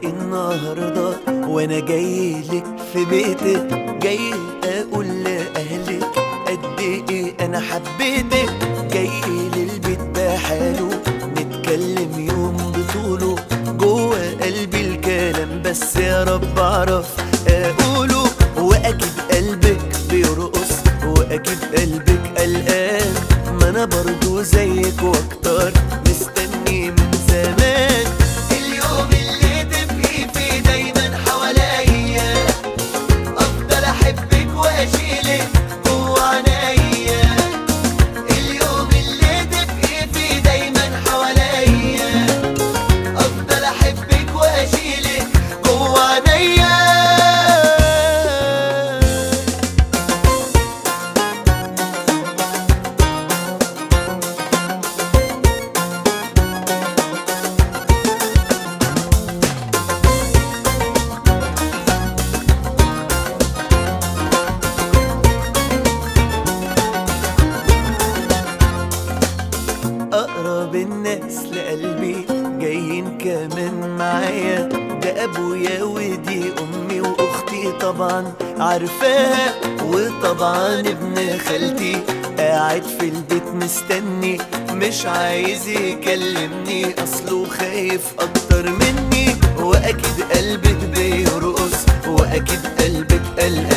النهاردة وانا جاي لك في بيتك جاي اقول لاهلك قد ايه انا حبيتك جاي للبيت بحاله نتكلم يوم بطوله جوه قلبي الكلام بس يا رب اعرف اقوله واكيد قلبك بيرقص واكيد قلبك قلقان ما انا برضو زيك واكتر مستني من زمان اليوم اللي تبقي فيه دايما حواليا افضل احبك واشيلك جوا عينيا اليوم اللي تبقي فيه دايما حواليا افضل احبك واشيلك جوا عينيا أقرب الناس لقلبي جايين كمان معايا ده أبويا ودي أمي وأختي طبعا عارفاها وطبعا ابن خالتي قاعد في البيت مستني مش عايز يكلمني أصله خايف أكتر مني وأكيد قلبك بيرقص وأكيد قلبك قلقان